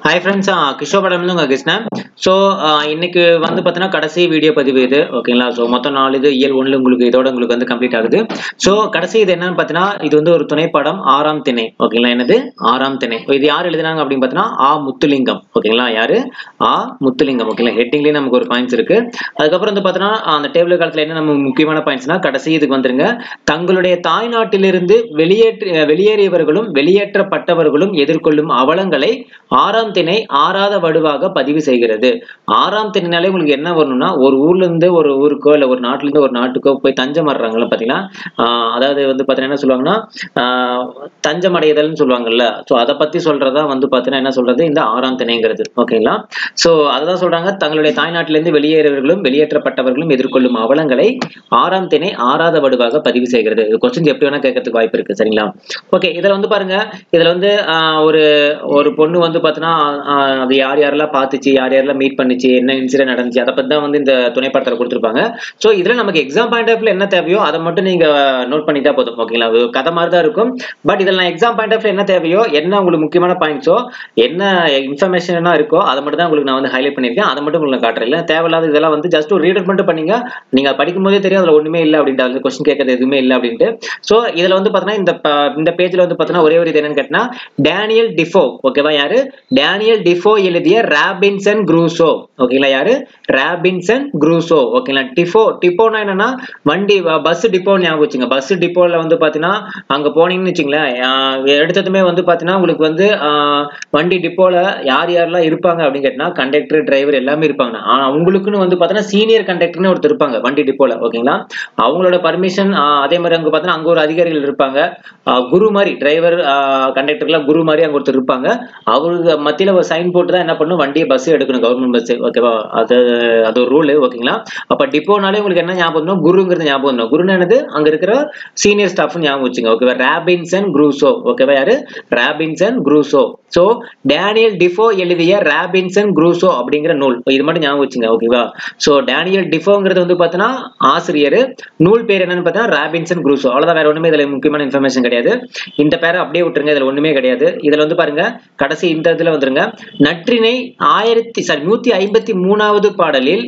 Hi friends கிஷோபடம்ல உங்க Krishnan so இன்னைக்கு வந்து பார்த்தீங்கன்னா கடைசி வீடியோ பதிவு இது ஓகேங்களா ஸோ மொத்தம் நாலு இது இயல் ஒன்று உங்களுக்கு இதோட உங்களுக்கு வந்து கம்ப்ளீட் ஆகுது ஸோ கடைசி இது என்னன்னு பார்த்தீங்கன்னா இது வந்து ஒரு துணைப்படம் ஆறாம் திணை ஓகேங்களா என்னது ஆறாம் திணை இது யார் எழுதினாங்க அப்படின்னு பார்த்தீங்கன்னா ஆ முத்துலிங்கம் ஓகேங்களா யாரு ஆ முத்துலிங்கம் ஓகேங்களா ஹெட்டிங்லேயே நமக்கு ஒரு பாயிண்ட்ஸ் இருக்கு அதுக்கப்புறம் வந்து பார்த்தீங்கன்னா அந்த டேபிள் காலத்தில் என்ன நம்ம முக்கியமான பாயிண்ட்ஸ்னா கடைசி இதுக்கு வந்துருங்க தங்களுடைய தாய்நாட்டிலிருந்து வெளியேற்ற வெளியேறியவர்களும் வெளியேற்றப்பட்டவர்களும் எதிர்கொள்ளும் அவலங்களை ஆறாம் திணை ஆறாத வடுவாக பதிவு செய்கிறது ஆறாம் திணைனாலே உங்களுக்கு என்ன வரணும்னா ஒரு ஊர்ல இருந்து ஒரு ஊருக்கோ இல்ல ஒரு நாட்டுல இருந்து ஒரு நாட்டுக்கோ போய் தஞ்சம் வர்றாங்கல்ல பாத்தீங்கன்னா ஆஹ் அதாவது வந்து பாத்தீங்கன்னா என்ன சொல்லுவாங்கன்னா ஆஹ் தஞ்சம் அடைதல்னு சொல்லுவாங்கல்ல சோ அதை பத்தி சொல்றதா வந்து பாத்தீங்கன்னா என்ன சொல்றது இந்த ஆறாம் திணைங்கிறது ஓகேங்களா சோ அததான் சொல்றாங்க தங்களுடைய தாய்நாட்டிலிருந்து வெளியேறியவர்களும் வெளியேற்றப்பட்டவர்களும் எதிர்கொள்ளும் அவலங்களை ஆறாம் திணை ஆறாத வடுவாக பதிவு செய்கிறது இது கொஸ்டின் எப்படி வேணா கேட்கறதுக்கு வாய்ப்பு இருக்கு சரிங்களா ஓகே இதுல வந்து பாருங்க இதுல வந்து ஆஹ் ஒரு ஒரு பொண்ணு வந்து பாத்தீங்கன்னா ஆஹ் அது யார் யாரெல்லாம் பார்த்துச்சு யார் யாரெல்லாம் மீட் பண்ணுச்சு என்ன இன்சிடென்ட் நடந்துச்சு அதை பத்தி தான் வந்து இந்த துணைப்படத்தில் கொடுத்துருப்பாங்க ஸோ இதுல நமக்கு எக்ஸாம் பாயிண்ட் ஆஃப் என்ன தேவையோ அதை மட்டும் நீங்க நோட் பண்ணிட்டா போதும் ஓகேங்களா அது கதை மாதிரி தான் இருக்கும் பட் இதில் நான் எக்ஸாம் பாயிண்ட் ஆஃப் என்ன தேவையோ என்ன உங்களுக்கு முக்கியமான பாயிண்ட்ஸோ என்ன இன்ஃபர்மேஷன் இருக்கோ அதை மட்டும் தான் உங்களுக்கு நான் வந்து ஹைலைட் பண்ணியிருக்கேன் அதை மட்டும் உங்களுக்கு காட்டுறேன் இல்லை தேவையில்லாத இதெல்லாம் வந்து ஜஸ்ட் ஒரு ரீட் மட்டும் பண்ணீங்க நீங்க படிக்கும் போதே தெரியும் அதுல ஒண்ணுமே இல்லை அப்படின்ட்டு அதுல கொஸ்டின் கேட்கறது எதுவுமே இல்லை அப்படின்ட்டு ஸோ இதுல வந்து பாத்தீங்கன்னா இந்த ப- இந்த பேஜ்ல வந்து பாத்தீங்கன்னா ஒரே ஒரு இது என்னன்னு கேட்டா டேனியல் டிஃபோ ஓகேவா யாரு டேனியல் டிஃபோ எழுதிய ராபின்சன் குரூசோ ஓகேங்களா யாரு ராபின்சன் குரூசோ ஓகேங்களா டிஃபோ டிப்போனா என்னன்னா வண்டி பஸ் டிப்போ ஞாபகம் வச்சுங்க பஸ் டிப்போல வந்து பாத்தீங்கன்னா அங்க போனீங்கன்னு வச்சுங்களேன் ஆஹ் எடுத்ததுமே வந்து பாத்தீங்கன்னா உங்களுக்கு வந்து ஆஹ் வண்டி டிப்போல யார் யாரெல்லாம் இருப்பாங்க அப்படின்னு கேட்டா கண்டக்டர் டிரைவர் எல்லாமே இருப்பாங்க ஆனா அவங்களுக்குன்னு வந்து பாத்தீங்கன்னா சீனியர் கண்டக்டர்னு ஒருத்தர் இருப்பாங்க வண்டி டிப்போல ஓகேங்களா அவங்களோட பர்மிஷன் அதே மாதிரி அங்க பாத்தீங்கன்னா அங்க ஒரு அதிகாரிகள் இருப்பாங்க ஆஹ் குரு மாதிரி டிரைவர் கண்டக்டர்லாம் குரு மாதிரி அங்க ஒருத்தர் இருப்பாங்க அவருக்கு மத்தியில ஒரு சைன் போட்டு தான் என்ன பண்ணும் வண்டியை பஸ் எடுக்கணும் கவர்மெண்ட் பஸ் ஓகேவா அது அது ஒரு ரூல் ஓகேங்களா அப்ப டிப்போனாலே உங்களுக்கு என்ன ஞாபகம் வரணும்? குருங்கிறது ஞாபகம் வரணும். குருன்னு என்னது அங்க இருக்கிற சீனியர் ஸ்டாஃப் ஞாபகம் வச்சுங்க ஓகேவா ராபின்சன் குரூசோ ஓகேவா யாரு Robinson Crusoe so Daniel Defoe எழுதிய ராபின்சன் குரூசோ அப்படிங்கிற நூல் இது மட்டும் ஞாபகம் வச்சுங்க ஓகேவா சோ டேனியல் டிஃபோங்கிறது வந்து பார்த்தீங்கன்னா ஆசிரியர் நூல் பேர் என்னன்னு பார்த்தீங்கன்னா ராபின்சன் குரூசோ அவ்வளவுதான் வேற ஒண்ணுமே இதுல முக்கியமான இன்ஃபர்மேஷன் கிடையாது இந்த பேரை அப்படியே விட்டுருங்க இதுல ஒண்ணுமே கிடையாது இதுல வந்து பாருங்க கடைசி இந்த இதுல வந்துருங்க நற்றினை ஆயிரத்தி சாரி நூத்தி ஐம்பத்தி மூணாவது பாடலில்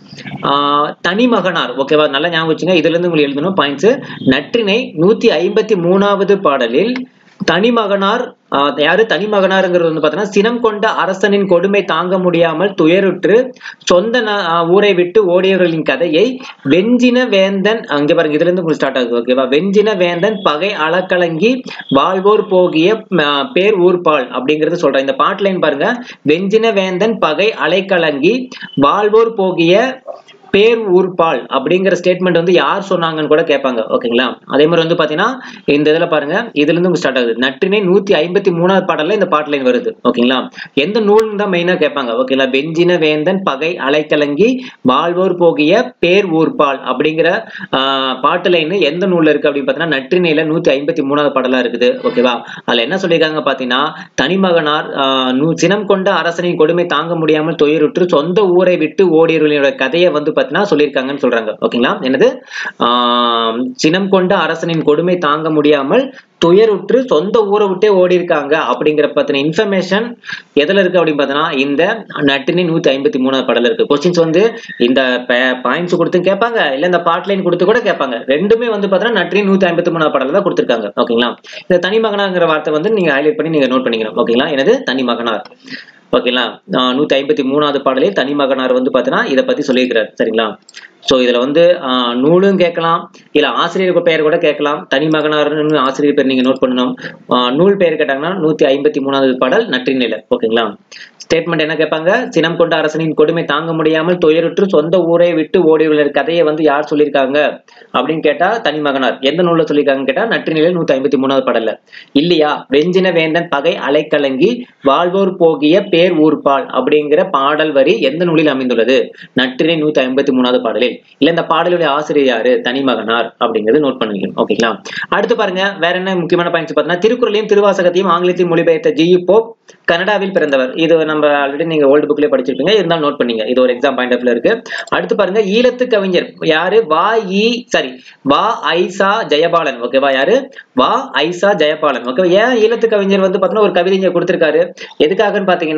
ஆஹ் தனிமகனார் ஓகேவா நல்லா ஞாபகம் வச்சுங்க இதுல இருந்து உங்களுக்கு எழுதணும் பாயிண்ட்ஸ் நற்றினை நூத்தி ஐம்பத்தி மூணாவது பாடலில் தனிமகனார் ஆஹ் யாரு தனிமகனாருங்கிறது வந்து பார்த்தீங்கன்னா சினம் கொண்ட அரசனின் கொடுமை தாங்க முடியாமல் துயருற்று சொந்த ந- ஆஹ் ஊரை விட்டு ஓடியவர்களின் கதையை வெஞ்சின வேந்தன் அங்க பாருங்க இதுல இருந்து உங்களுக்கு ஸ்டார்ட் ஆகுது ஓகேவா வெஞ்சின வேந்தன் பகை அளக்கலங்கி வாழ்வோர் போகிய ஆஹ் பேர் ஊர்பால் அப்படிங்கறது சொல்றேன் இந்த பாட்டு லைன் பாருங்க வெஞ்சின வேந்தன் பகை அலைக்கலங்கி வாழ்வோர் போகிய பேர் ஊர்பால் அப்படிங்கிற ஸ்டேட்மெண்ட் வந்து யார் சொன்னாங்கன்னு கூட கேட்பாங்க ஓகேங்களா அதே மாதிரி வந்து பாத்தீங்கன்னா இந்த இதுல பாருங்க இதுல இருந்து ஸ்டார்ட் ஆகுது நற்றினை நூத்தி ஐம்பத்தி மூணாவது பாடல்ல இந்த பாட்டு லைன் வருது ஓகேங்களா எந்த நூல்னு தான் மெயினா கேட்பாங்க ஓகேங்களா வெஞ்சின வேந்தன் பகை அலைக்கலங்கி வாழ்வோர் போகிய பேர் ஊர்பால் அப்படிங்கிற ஆஹ், பாட்டு லைன் எந்த நூல்ல இருக்கு அப்படின்னு பாத்தீங்கன்னா நற்றினையில நூத்தி ஐம்பத்தி மூணாவது பாடலா இருக்குது ஓகேவா அதுல என்ன சொல்லியிருக்காங்க பாத்தீங்கன்னா தனிமகனார் ஆஹ், நூ- சினம் கொண்ட அரசனின் கொடுமை தாங்க முடியாமல் துயருற்று சொந்த ஊரை விட்டு ஓடியவர்களோட கதையை வந்து பாத்தீங்கன்னா சொல்லியிருக்காங்கன்னு சொல்றாங்க ஓகேங்களா என்னது ஆஹ், சினம் கொண்ட அரசனின் கொடுமை தாங்க முடியாமல் துயருற்று சொந்த ஊரை விட்டே ஓடி இருக்காங்க அப்படிங்கிற பத்தின இன்ஃபர்மேஷன் எதுல இருக்கு அப்படின்னு பார்த்தோன்னா இந்த நட்டினி நூத்தி ஐம்பத்தி மூணாவது படல இருக்கு கொஸ்டின்ஸ் வந்து இந்த பாயிண்ட்ஸ் கொடுத்து கேட்பாங்க இல்ல இந்த பாட் லைன் கொடுத்து கூட கேட்பாங்க ரெண்டுமே வந்து பார்த்தோன்னா நட்டினி நூத்தி ஐம்பத்தி மூணாவது படல தான் கொடுத்துருக்காங்க ஓகேங்களா இந்த தனி மகனாங்கிற வார்த்தை வந்து நீங்க ஹைலைட் பண்ணி நீங்க நோட் பண்ணிக்கணும் ஓகேங்களா எனது தனி மகனார் ஓகேங்களா ஆஹ் நூத்தி ஐம்பத்தி மூணாவது பாடலில் தனி மகனார் வந்து பார்த்தீங்கன்னா இதை பத்தி சொல்லியிருக்கிறார் சரிங்களா ஸோ இதுல வந்து ஆஹ் நூலும் கேட்கலாம் இல்ல ஆசிரியர் பெயர் கூட கேட்கலாம் தனி மகனார்னு ஆசிரியர் பேர் நீங்க நோட் பண்ணணும் ஆஹ் நூல் பெயர் கேட்டாங்கன்னா நூத்தி ஐம்பத்தி மூணாவது பாடல் நற்றினில ஓகேங்களா ஸ்டேட்மெண்ட் என்ன கேட்பாங்க சினம் கொண்ட அரசனின் கொடுமை தாங்க முடியாமல் துயருற்று சொந்த ஊரை விட்டு ஓடியுள்ள கதையை வந்து யார் சொல்லியிருக்காங்க அப்படின்னு கேட்டா தனி மகனார் எந்த நூல்ல சொல்லியிருக்காங்கன்னு கேட்டா நற்றினில நூத்தி ஐம்பத்தி மூணாவது பாடல்ல இல்லையா வெஞ்சின வேந்தன் பகை அலைக்கலங்கி வாழ்வோர் போகிய பேர் ஊர்பால் அப்படிங்கிற பாடல் வரி எந்த நூலில் அமைந்துள்ளது நற்றினை நூத்தி ஐம்பத்தி மூணாவது பாடலில் இல்ல இந்த பாடலுடைய ஆசிரியர் யாரு தனிமகனார் அப்படிங்கறது நோட் பண்ணிக்கணும் ஓகேங்களா அடுத்து பாருங்க வேற என்ன முக்கியமான பாயிண்ட்ஸ் பார்த்தீங்கன்னா திருக்குறளையும் திருவாசகத்தையும் ஆங்கிலத்தையும் மொழிபெயர்த்த ஜி போப் கனடாவில் பிறந்தவர் இது நம்ம ஆல்ரெடி நீங்க ஓல்டு புக்லயே படிச்சிருப்பீங்க இருந்தாலும் நோட் பண்ணீங்க இது ஒரு எக்ஸாம் பாயிண்ட் ஆஃப்ல இருக்கு அடுத்து பாருங்க ஈழத்து கவிஞர் யாரு வா இ சாரி வா ஐசா ஜெயபாலன் ஓகேவா யாரு வா ஐசா ஜெயபாலன் ஓகே ஏன் ஈழத்து கவிஞர் வந்து பாத்தீங்கன்னா ஒரு கவிதை இங்க கொடுத்திருக்காரு எதுக்காகன்னு பாத்தீங்கன்னா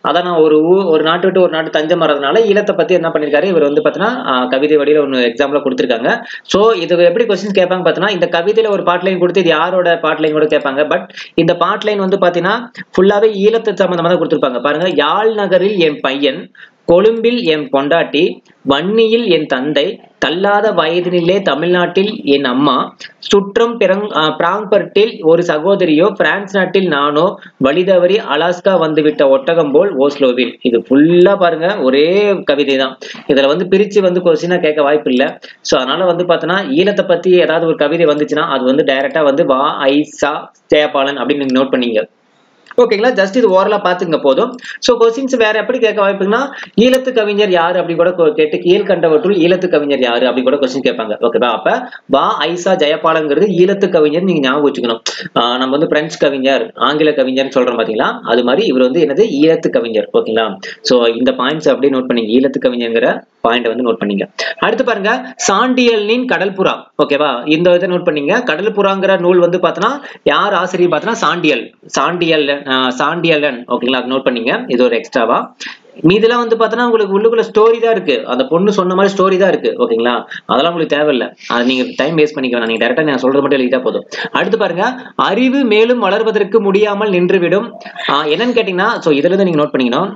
அதான் நான் ஒரு ஊ ஒரு நாட்டு விட்டு ஒரு நாட்டு தஞ்சம் வர்றதுனால ஈழத்தை பத்தி என்ன பண்ணிருக்காரு இவர் வந்து பாத்தீங்கன்னா கவிதை வடியில ஒன்று எக்ஸாம்பிள கொடுத்துருக்காங்க ஸோ இது எப்படி கொஸ்டின்ஸ் கேட்பாங்க பார்த்தீங்கன்னா இந்த கவிதையில ஒரு பாட் லைன் கொடுத்து இது யாரோட பாட் லைன் கூட கேட்பாங்க பட் இந்த பாட் லைன் வந்து பாத்தீங்கன்னா ஃபுல்லாவே ஈழத்து சம்பந்தமா தான் கொடுத்துருப்பாங்க பாருங்க யாழ் நகரில் என் பையன் கொழும்பில் என் பொண்டாட்டி வன்னியில் என் தந்தை தள்ளாத வயதினிலே தமிழ்நாட்டில் என் அம்மா சுற்றம் பிறங் பிராங்பர்ட்டில் ஒரு சகோதரியோ பிரான்ஸ் நாட்டில் நானோ வழிதவறி அலாஸ்கா வந்துவிட்ட ஒட்டகம் போல் ஓஸ்லோவில் இது ஃபுல்லா பாருங்க ஒரே கவிதை தான் இதுல வந்து பிரிச்சு வந்து கொஸ்டினா கேட்க வாய்ப்பு இல்லை ஸோ அதனால வந்து பார்த்தோன்னா ஈழத்தை பத்தி ஏதாவது ஒரு கவிதை வந்துச்சுன்னா அது வந்து டைரக்டா வந்து வா ஐசா ஜெயபாலன் அப்படின்னு நீங்க நோட் பண்ணீங்க ஓகேங்களா ஜஸ்ட் இது ஓரலா பாத்துங்க போதும் சோ கொஸ்டின்ஸ் வேற எப்படி கேட்க வாய்ப்புன்னா ஈழத்து கவிஞர் யாரு அப்படி கூட கொ- கேட்டு கீழ் கண்டவற்றுள் ஈழத்து கவிஞர் யாரு அப்படி கூட கொஸ்டின் கேட்பாங்க ஓகேவா அப்ப வா ஐசா ஜெயபாலங்கிறது ஈழத்து கவிஞர் நீங்க ஞாபகம் வச்சுக்கணும் ஆஹ் நம்ம வந்து பிரெஞ்சு கவிஞர் ஆங்கில கவிஞர் சொல்றோம் பாத்தீங்களா அது மாதிரி இவர் வந்து என்னது ஈழத்து கவிஞர் ஓகேங்களா சோ இந்த பாயிண்ட்ஸ் அப்படியே நோட் பண்ணீங்க ஈழத்து கவிஞர்ங்கிற பாயிண்ட் வந்து நோட் பண்ணீங்க அடுத்து பாருங்க சாண்டியலின் கடல்புறா ஓகேவா இந்த இதை நோட் பண்ணீங்க கடல்புறாங்கிற நூல் வந்து பார்த்தோன்னா யார் ஆசிரியர் பார்த்தோன்னா சாண்டியல் சாண்டியல் ஆஹ் சாண்டியலன் ஓகேங்களா அது நோட் பண்ணீங்க இது ஒரு எக்ஸ்ட்ராவா மீதெல்லாம் வந்து பார்த்தோன்னா உங்களுக்கு உள்ளுக்குள்ள ஸ்டோரி தான் இருக்கு அந்த பொண்ணு சொன்ன மாதிரி ஸ்டோரி தான் இருக்கு ஓகேங்களா அதெல்லாம் உங்களுக்கு தேவையில்லை அது நீங்க டைம் வேஸ்ட் பண்ணிக்க வேணாம் நீங்க டேரக்டா நான் சொல்றது மட்டும் எழுதிட்டா போதும் அடுத்து பாருங்க அறிவு மேலும் வளர்வதற்கு முடியாமல் நின்றுவிடும் ஆஹ் என்னன்னு கேட்டீங்கன்னா ஸோ இதுல இருந்து நீங்க நோட் பண்ணிக்கணும்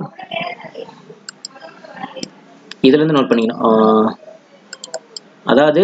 இதுல இருந்து நோட் பண்ணிக்கணும் ஆஹ் அதாவது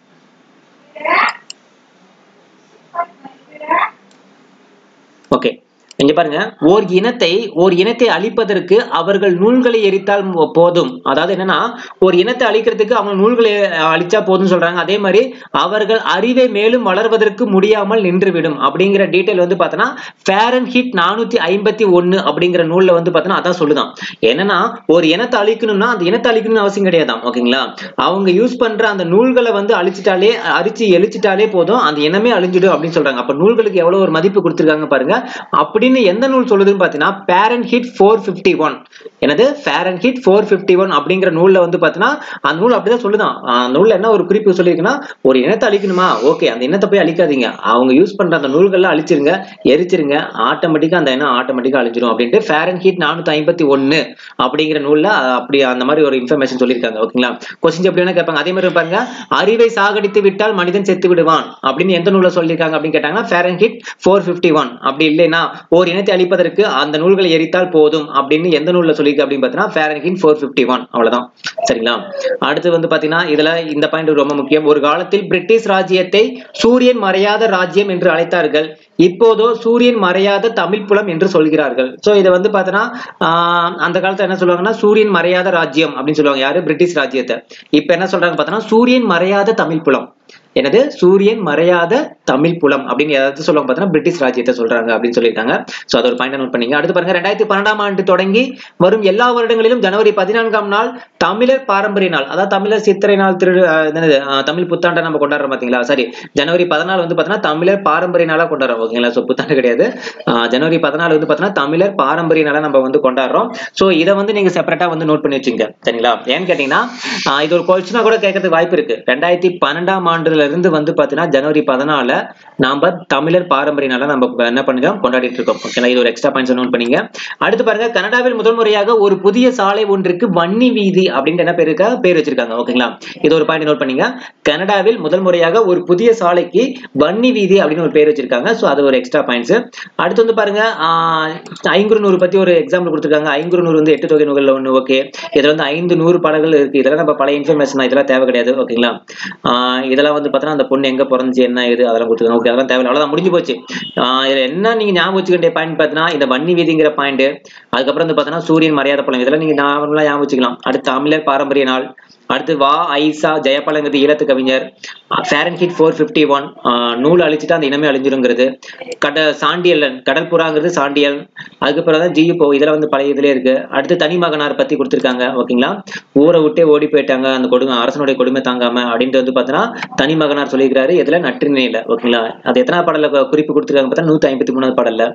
ஓகே இங்க பாருங்க ஓர் இனத்தை ஓர் இனத்தை அழிப்பதற்கு அவர்கள் நூல்களை எரித்தால் மோ- போதும் அதாவது என்னன்னா ஒரு இனத்தை அழிக்கிறதுக்கு அவங்க நூல்களை அஹ், அழிச்சா போதும்னு சொல்றாங்க அதே மாதிரி அவர்கள் அறிவை மேலும் வளர்வதற்கு முடியாமல் நின்றுவிடும் அப்படிங்கிற டீடைல் வந்து பார்த்தோன்னா ஃபேரன் ஹிட் நானூத்தி ஐம்பத்தி ஒன்னு அப்படிங்கிற நூல்ல வந்து பார்த்தோன்னா அதான் சொல்லுதான் என்னன்னா ஒரு இனத்தை அழிக்கணும்னா அந்த இனத்தை அழிக்கணும்னு அவசியம் கிடையாதாம் ஓகேங்களா அவங்க யூஸ் பண்ற அந்த நூல்களை வந்து அழிச்சிட்டாலே அரிச்சு எழிச்சிட்டாலே போதும் அந்த இனமே அழிஞ்சிடும் அப்படின்னு சொல்றாங்க அப்ப நூல்களுக்கு எவ்வளவு ஒரு மதிப்பு கொடுத்திருக்காங்க பாருங்க அப்படின்னு எந்த நூல் சொல்லுதுன்னு பாத்தீங்கன்னா பேரன் ஹிட் ஃபோர் பிப்டி ஒன் என்னது பேரன் ஹிட் ஃபோர் பிப்டி ஒன் அப்படிங்கிற நூல்ல வந்து பாத்தீங்கன்னா அந்த நூல் அப்படிதான் சொல்லுதான் அந்த நூல்ல என்ன ஒரு குறிப்பு சொல்லியிருக்குன்னா ஒரு இனத்தை அழிக்கணுமா ஓகே அந்த இனத்தை போய் அழிக்காதீங்க அவங்க யூஸ் பண்ற அந்த நூல்கள்லாம் அழிச்சிருங்க எரிச்சிருங்க ஆட்டோமேட்டிக்கா அந்த இனம் ஆட்டோமேட்டிக்கா அழிஞ்சிரும் அப்படின்ட்டு ஃபேரன் ஹீட் நானூத்தி ஐம்பத்தி ஒன்னு அப்படிங்கிற நூல்ல அஹ், அப்படி அந்த மாதிரி ஒரு இன்ஃபர்மேஷன் சொல்லியிருக்காங்க ஓகேங்களா கொஸ்டின் எப்படி வேணா கேட்பாங்க அதே மாதிரி பாருங்க அறிவை சாகடித்து விட்டால் மனிதன் செத்து விடுவான் அப்படின்னு எந்த நூல்ல சொல்லியிருக்காங்க அப்படின்னு கேட்டாங்கன்னா Fahrenheit four fifty one அப்படி இல்லைன்னா ஓர் இனத்தை அழிப்பதற்கு அந்த நூல்களை எரித்தால் போதும் அப்படின்னு எந்த நூல்ல சொல்லியிருக்கு அப்படின்னு பார்த்தீங்கன்னா Fahrenheit four fifty one அவ்வளவுதான் சரிங்களா அடுத்து வந்து பாத்தீங்கன்னா இதுல இந்த பாயிண்ட் ரொம்ப முக்கியம் ஒரு காலத்தில் பிரிட்டிஷ் ராஜ்யத்தை சூரியன் மறையாத ராஜ்யம் என்று அழைத்தார்கள் இப்போதோ சூரியன் மறையாத தமிழ் புலம் என்று சொல்கிறார்கள் சோ இதை வந்து பார்த்தோன்னா ஆஹ் அந்த காலத்துல என்ன சொல்லுவாங்கன்னா சூரியன் மறையாத ராஜ்யம் அப்படின்னு சொல்லுவாங்க யாரு பிரிட்டிஷ் ராஜ்யத்தை இப்ப என்ன சொல்றாங்க பார்த்தோன்னா சூரியன் மறையாத தமிழ் புலம் எனது சூரியன் மறையாத தமிழ் புலம் அப்படின்னு ஏதாவது சொல்லுவாங்க பார்த்தீங்கன்னா பிரிட்டிஷ் ராஜ்யத்தை சொல்றாங்க அப்படின்னு சொல்லியிருக்காங்க ஸோ அது ஒரு பாயிண்ட் நோட் பண்ணீங்க அடுத்து பாருங்க ரெண்டாயிரத்தி பன்னெண்டாம் ஆண்டு தொடங்கி வரும் எல்லா வருடங்களிலும் ஜனவரி பதினான்காம் நாள் தமிழர் பாரம்பரிய நாள் அதாவது தமிழர் சித்திரை நாள் திரு அஹ் என்னது அஹ் தமிழ் புத்தாண்டை நம்ம கொண்டாடுறோம் பாத்தீங்களா சரி ஜனவரி பதினாலு வந்து பார்த்தீங்கன்னா தமிழர் பாரம்பரிய நாளா கொண்டாடுறோம் ஓகேங்களா ஸோ புத்தாண்டு கிடையாது அஹ் ஜனவரி பதினாலு வந்து பார்த்தீங்கன்னா தமிழர் பாரம்பரிய நாளா நம்ம வந்து கொண்டாடுறோம் ஸோ இதை வந்து நீங்க செப்பரேட்டா வந்து நோட் பண்ணி வச்சுங்க சரிங்களா ஏன்னு கேட்டீங்கன்னா அஹ் இது ஒரு கொஸ்டினா கூட கேட்கறதுக்கு வாய்ப்பு இருக்கு ரெண்டாயிரத்தி பன்னெண்டாம் ஆண்டுல இருந்து வந்து பாத்தீங்கன்னா ஜனவரி பதினால நாம தமிழர் பாரம்பரிய நாளா நம்ம என்ன பண்ணுங்க கொண்டாடிட்டு இருக்கோம் ஓகேங்களா இது ஒரு எக்ஸ்ட்ரா பாயிண்ட்ஸ் நோட் பண்ணீங்க அடுத்து பாருங்க கனடாவில் முதல் முறையாக ஒரு புதிய சாலை ஒன்றுக்கு வன்னி வீதி அப்படின்ட்டு என்ன பேர் இருக்கா பேர் வச்சிருக்காங்க ஓகேங்களா இது ஒரு பாயிண்ட் நோட் பண்ணீங்க கனடாவில் முதல் முறையாக ஒரு புதிய சாலைக்கு வன்னி வீதி அப்படின்னு ஒரு பேர் வச்சிருக்காங்க ஸோ அது ஒரு எக்ஸ்ட்ரா பாயிண்ட்ஸ் அடுத்து வந்து பாருங்க ஆஹ் ஐங்குறுநூறு பத்தி ஒரு எக்ஸாம்பிள் கொடுத்துருக்காங்க ஐங்குறுநூறு வந்து எட்டு தொகை நூல்கள் ஒன்று ஓகே இதுல வந்து ஐந்து நூறு பாடல்கள் இருக்கு இதெல்லாம் நம்ம பழைய இன்ஃபர்மேஷன் இதெல்லாம் தேவை கிடையாது ஓகேங்களா ஆஹ் இதெல்லாம் வந்து பார்த்தோன்னா அந்த பொண்ணு எங்க பிறந்துச்சு என்ன இது அதெல்லாம் கொடுத்துருக்காங்க ஓகே அதெல்லாம் தேவை அவ்வளவுதான் முடிஞ்சு போச்சு ஆஹ் இதுல என்ன நீங்க ஞாபகம் வச்சுக்க வேண்டிய பாயிண்ட் பார்த்தீங்கன்னா இந்த வன்னி வீதிங்கிற பாயிண்ட் அதுக்கப்புறம் வந்து பார்த்தோன்னா சூரியன் மரியாதை பழம் இதெல்லாம் நீங்க நார்மலா ஞாபகம் வச்சுக்கலாம் அடுத்து தமிழர் பாரம்பரிய நாள் அடுத்து வா ஐசா ஜெயபாலங்கிறது ஈழத்து கவிஞர் Fahrenheit four fifty one நூல் அழிச்சிட்டு அந்த இனமே அழிஞ்சிருங்கிறது கட சாண்டியல்லன் கடற்புறாங்கிறது சாண்டியல் அதுக்கப்புறம் தான் ஜியு போ இதெல்லாம் வந்து பழைய இதுலேயே இருக்கு அடுத்து தனி மகனார் பத்தி கொடுத்துருக்காங்க ஓகேங்களா ஊரை விட்டே ஓடி போயிட்டாங்க அந்த கொடுமை அரசனுடைய கொடுமை தாங்காம அப்படின்ட்டு வந்து பார்த்தோன்னா தனி மகனார் சொல்லியிருக்காரு இதுல நற்றிணையில ஓகேங்களா அது எத்தனாவது பாடல குறிப்பு கொடுத்துருக்காங்க பார்த்தா நூத்தி ஐம்பத்தி மூணாவது பாடல்ல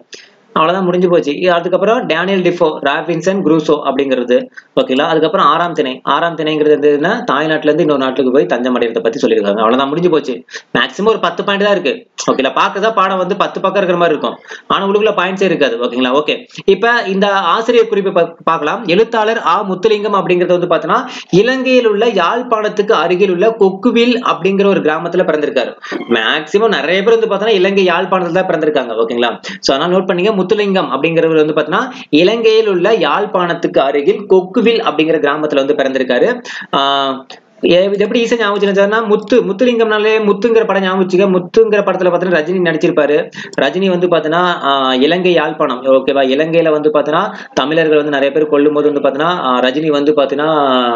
அவ்வளவுதான் முடிஞ்சு போச்சு இ- அதுக்கப்புறம் டேனியல் டிஃபோ ராபின்சன் குரூசோ அப்படிங்கிறது ஓகேங்களா அதுக்கப்புறம் ஆறாம் திணை ஆறாம் திணைங்கிறது எதுன்னா தாய்நாட்டுல இருந்து இன்னொரு நாட்டுக்கு போய் தஞ்சம் அடைகிறத பத்தி சொல்லியிருக்காங்க அவ்வளவுதான் முடிஞ்சு போச்சு மேக்ஸிமம் ஒரு பத்து பாயிண்ட் தான் இருக்கு ஓகேங்களா பார்க்கறதா பாடம் வந்து பத்து பக்கம் இருக்கிற மாதிரி இருக்கும் ஆனா உள்ளுக்குள்ள பாயிண்ட்ஸே இருக்காது ஓகேங்களா ஓகே இப்ப இந்த ஆசிரியர் குறிப்பை பா- பார்க்கலாம் எழுத்தாளர் ஆ முத்துலிங்கம் அப்படிங்கிறது வந்து பார்த்தோன்னா இலங்கையில் உள்ள யாழ்ப்பாணத்துக்கு அருகில் உள்ள கொக்குவில் அப்படிங்கிற ஒரு கிராமத்துல பிறந்திருக்காரு மேக்சிமம் நிறைய பேர் வந்து பார்த்தோன்னா இலங்கை யாழ்ப்பாணத்துல தான் பிறந்திருக்காங்க ஓகேங்களா சோ அதனால நோட் பண்ணீங்க முத்துலிங்கம் அப்படிங்கிறவர் வந்து பார்த்தோன்னா இலங்கையில் உள்ள யாழ்ப்பாணத்துக்கு அருகில் கொக்குவில் அப்படிங்கிற கிராமத்துல வந்து பிறந்திருக்காரு ஆஹ் ஏ- இது எப்படி ஈஸியா ஞாபகம் வச்சுக்கலாம்னா முத்து முத்துலிங்கம்னாலே முத்துங்கிற படம் ஞாபகம் வச்சுக்க முத்துங்கிற படத்துல பார்த்தீங்கன்னா ரஜினி நடிச்சிருப்பாரு ரஜினி வந்து பார்த்தீங்கன்னா ஆஹ் இலங்கை யாழ்ப்பாணம் ஓகேவா இலங்கையில வந்து பார்த்தீங்கன்னா தமிழர்கள் வந்து நிறைய பேர் கொல்லும் போது வந்து பார்த்தீங்கன்னா ஆஹ் ரஜினி வந்து பார்த்தீங்கன்னா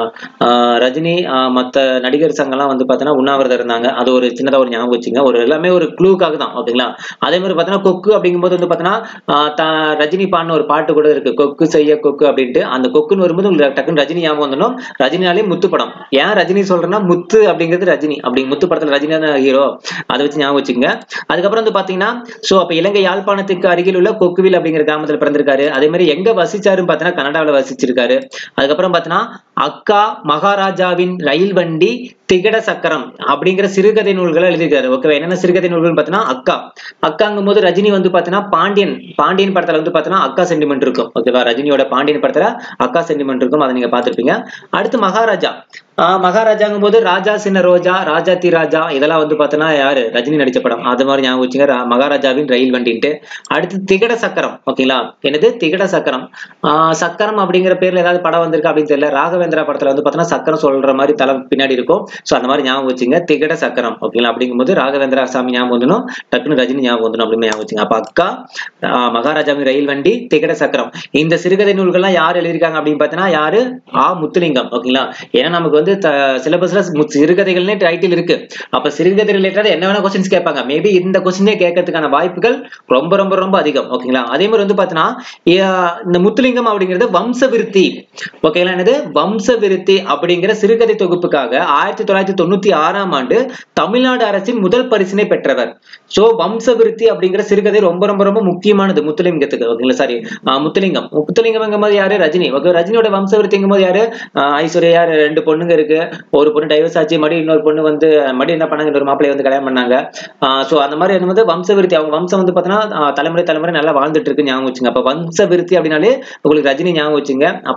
ஆஹ் ரஜினி ஆஹ் மத்த நடிகர் சங்கம்லாம் வந்து பார்த்தீங்கன்னா உண்ணாவிரதம் இருந்தாங்க அது ஒரு சின்னதா ஒரு ஞாபகம் வச்சுங்க ஒரு எல்லாமே ஒரு க்ளூக்காக தான் ஓகேங்களா அதே மாதிரி பார்த்தீங்கன்னா கொக்கு அப்படிங்கும்போது வந்து பார்த்தீங்கன்னா ஆஹ் த- ரஜினி பாடின ஒரு பாட்டு கூட இருக்கு கொக்கு செய்ய கொக்கு அப்படின்ட்டு அந்த கொக்குன்னு வரும்போது உங்களுக்கு டக்குன்னு ரஜினி ஞாபகம் வந்துடும் ரஜினினாலே முத்து படம் ஏன் ரஜினி சொல்றேன்னா முத்து அப்படிங்கிறது ரஜினி அப்படி முத்து படத்துல ரஜினி தான் ஹீரோ அதை வச்சு ஞாபகம் வச்சுங்க அதுக்கப்புறம் வந்து பாத்தீங்கன்னா சோ அப்ப இலங்கை யாழ்ப்பாணத்துக்கு அருகில் உள்ள கொக்குவில் அப்படிங்கிற கிராமத்துல பிறந்திருக்காரு அதே மாதிரி எங்க வசிச்சாருன்னு பார்த்தீங்கன்னா கனடாவில் வசிச்சிருக்காரு அதுக்கப்புறம் பார்த்தீங்கன்னா அக்கா மகாராஜாவின் ரயில் வண்டி திகட சக்கரம் அப்படிங்கிற சிறுகதை நூல்களை எழுதியிருக்காரு ஓகேவா என்னென்ன சிறுகதை நூல்கள் பார்த்தீங்கன்னா அக்கா அக்காங்கும் போது ரஜினி வந்து பார்த்தீங்கன்னா பாண்டியன் பாண்டியன் படத்துல வந்து பார்த்தீங்கன்னா அக்கா சென்டிமெண்ட் இருக்கும் ஓகேவா ரஜினியோட பாண்டியன் படத்துல அக்கா சென்டிமெண்ட் இருக்கும் அதை நீங்க பார்த்திருப்பீங்க அடுத்து மகாராஜா ஆஹ் மகாராஜாங்கும் போது ராஜா சின்ன ரோஜா ராஜா தி ராஜா இதெல்லாம் வந்து பார்த்தோன்னா யாரு ரஜினி நடிச்ச படம் அது மாதிரி ஞாபகம் வச்சுங்க ரா- மகாராஜாவின் ரயில் வண்டின்ட்டு அடுத்து திகட சக்கரம் ஓகேங்களா என்னது திகட சக்கரம் ஆஹ் சக்கரம் அப்படிங்கிற பேர்ல ஏதாவது படம் வந்திருக்கு அப்படின்னு தெரியல ராகவேந்திரா படத்துல வந்து பார்த்தோன்னா சக்கரம் சொல்ற மாதிரி தலை பின்னாடி இருக்கும் ஸோ அந்த மாதிரி ஞாபகம் வச்சுங்க திகட சக்கரம் ஓகேங்களா அப்படிங்கும்போது ராகவேந்திரா சாமி ஞாபகம் வந்துடும் டக்குனு ரஜினி ஞாபகம் வந்துடும் அப்படின்னு ஞாபகம் வச்சுங்க அப்ப அக்கா ஆஹ் மகாராஜாவின் ரயில் வண்டி திகட சக்கரம் இந்த சிறுகதை நூல்கள்லாம் யார் எழுதியிருக்காங்க அப்படின்னு பார்த்தீங்கன்னா யாரு ஆ முத்துலிங்கம் ஓகேங்களா ஏன்னா நமக்கு வந்து சிலபஸ்ல சிறுகதைகள்னே டைட்டில் இருக்கு அப்ப சிறுகதை ரிலேட்டட் என்ன வேணா கொஸ்டின்ஸ் கேட்பாங்க மேபி இந்த கொஸ்டினே கேட்கறதுக்கான வாய்ப்புகள் ரொம்ப ரொம்ப ரொம்ப அதிகம் ஓகேங்களா அதே மாதிரி வந்து பார்த்தீங்கன்னா ஏ- இந்த முத்துலிங்கம் அப்படிங்கிறது வம்ச விருத்தி ஓகேங்களா என்னது வம்ச விருத்தி அப்படிங்கிற சிறுகதை தொகுப்புக்காக ஆயிரத்தி தொள்ளாயிரத்தி தொண்ணூத்தி ஆறாம் ஆண்டு தமிழ்நாடு அரசின் முதல் பரிசினை பெற்றவர் சோ வம்ச விருத்தி அப்படிங்கிற சிறுகதை ரொம்ப ரொம்ப ரொம்ப முக்கியமானது முத்துலிங்கத்துக்கு ஓகேங்களா சாரி முத்துலிங்கம் முத்துலிங்கம் போது யாரு ரஜினி ஓகே ரஜினியோட வம்ச விருத்திங்கும் போது யாரு ஆஹ் ஐஸ்வர்யா ரெண்டு பொண்ணுங்க இருக்கு ஒரு பொண்ணு டைவர்ஸ் ஆச்சு மறுபடியும் இன்னொரு பொண்ணு வந்து மறுபடியும் என்ன பண்ணாங்க இன்னொரு மாப்பிள்ளைய வந்து கல்யாணம் பண்ணாங்க சோ அந்த மாதிரி என்ன வந்து வம்ச விருத்தி அவங்க வம்சம் வந்து பார்த்தீங்கன்னா ஆஹ் தலைமுறை தலைமுறை நல்லா வாழ்ந்துட்டு இருக்கு ஞாபகம் வச்சுங்க அப்ப வம்ச விருத்தி அப்படின்னாலே உங்களுக்கு ரஜினி ஞாபகம் வச்சுங்க அப்ப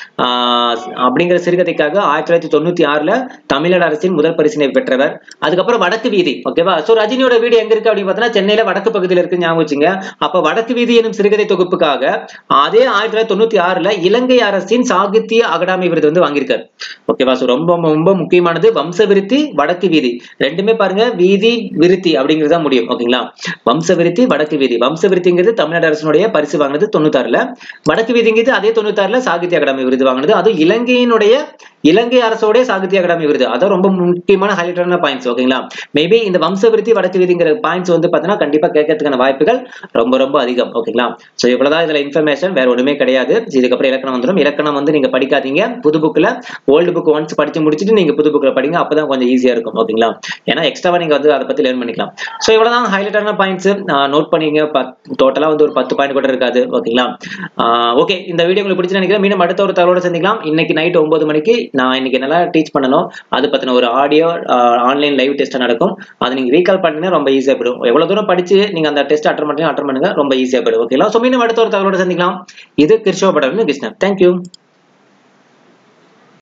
ஆஹ் அப்படிங்கிற சிறுகதைக்காக ஆயிரத்தி தொள்ளாயிரத்தி தொண்ணூத்தி ஆறுல தமிழ்நாடு அரசின் முதல் பரிசினை பெற்றவர் அதுக்கப்புறம் வடக்கு வீதி ஓகேவா சோ ரஜினியோட வீடு எங்க இருக்கு அப்படின்னு பார்த்தீங்கன்னா சென்னையில வடக்கு பகுதியில் இருக்கு ஞாபகம் வச்சுங்க அப்ப வடக்கு வீதி எனும் சிறுகதை தொகுப்புக்காக அதே ஆயிரத்தி தொள்ளாயிரத்தி தொண்ணூத்தி ஆறுல இலங்கை அரசின் சாகித்ய அகாடமி விருது வந்து வாங்கியிருக்காரு ஓகேவா சோ ரொம்ப ரொம்ப முக்கியமானது வம்ச விருத்தி வடக்கு வீதி ரெண்டுமே பாருங்க வீதி விருத்தி அப்படிங்கிறது தான் முடியும் ஓகேங்களா வம்ச விருத்தி வடக்கு வீதி வம்ச விருத்திங்கிறது தமிழ்நாடு அரசினுடைய பரிசு வாங்கினது தொண்ணூத்தாறுல வடக்கு வீதிங்கிறது அதே தொண்ணூத்தாறுல சாகித்ய அகாடமி விருது வாங்கினது அது இலங்கையினுடைய இலங்கை அரசோடைய சாகித்ய அகாடமி விருது அதான் ரொம்ப முக்கியமான ஹைலைட்டான பாயிண்ட்ஸ் ஓகேங்களா மேபி இந்த வம்ச விருத்தி வடக்கு வீதிங்கிற பாயிண்ட்ஸ் வந்து பார்த்தீங்கன்னா கண்டிப்பா கேட்கறதுக்கான வாய்ப்புகள் ரொம்ப ரொம்ப அதிகம் ஓகேங்களா சோ இவ்வளவுதான் இதுல இன்ஃபர்மேஷன் வேற ஒண்ணுமே கிடையாது இதுக்கப்புறம் இலக்கணம் வந்துடும் இலக்கணம் வந்து நீங்க படிக்காதீங்க புது புக்ல ஓல்டு புக் ஒன்ஸ் படிச்சு முடிச்சுட்டு நீங்க புது புக்ல படிங்க அப்பதான் கொஞ்சம் ஈஸியா இருக்கும் ஓகேங்களா ஏன்னா எக்ஸ்ட்ராவா நீங்க வந்து அதை பத்தி லேர்ன் பண்ணிக்கலாம் சோ இவ்வளவுதான் ஹைலைட்டான பாயிண்ட்ஸ் நோட் பண்ணிங்க டோட்டலா வந்து ஒரு பத்து பாயிண்ட் கூட இருக்காது ஓகேங்களா ஓகே இந்த வீடியோ உங்களுக்கு பிடிச்சு நினைக்கிறேன் மீண்டும் அடுத்த ஒரு தகவலோட சந்திக்கலாம் இன்னைக்கு நைட் ஒன்பது மணிக்கு நான் இன்னைக்கு என்னெல்லாம் டீச் பண்ணணும் அது பத்தின ஒரு ஆடியோ ஆன்லைன் லைவ் டெஸ்ட் நடக்கும் அது நீங்க ரீகால் பண்ணீங்கன்னா ரொம்ப ஈஸியா போயிடும் எவ்வளவு தூரம் படிச்சு நீங்க அந்த டெஸ்ட் அட்டன் பண்ணி அட்டன் பண்ணுங்க ரொம்ப ஈஸியா போயிடும் ஓகேங்களா சோ மீண்டும் அடுத்த ஒரு தகவலோட சந்திக்கலாம் இது கிருஷ்ண படம் கிருஷ்ணன் தேங்க்யூ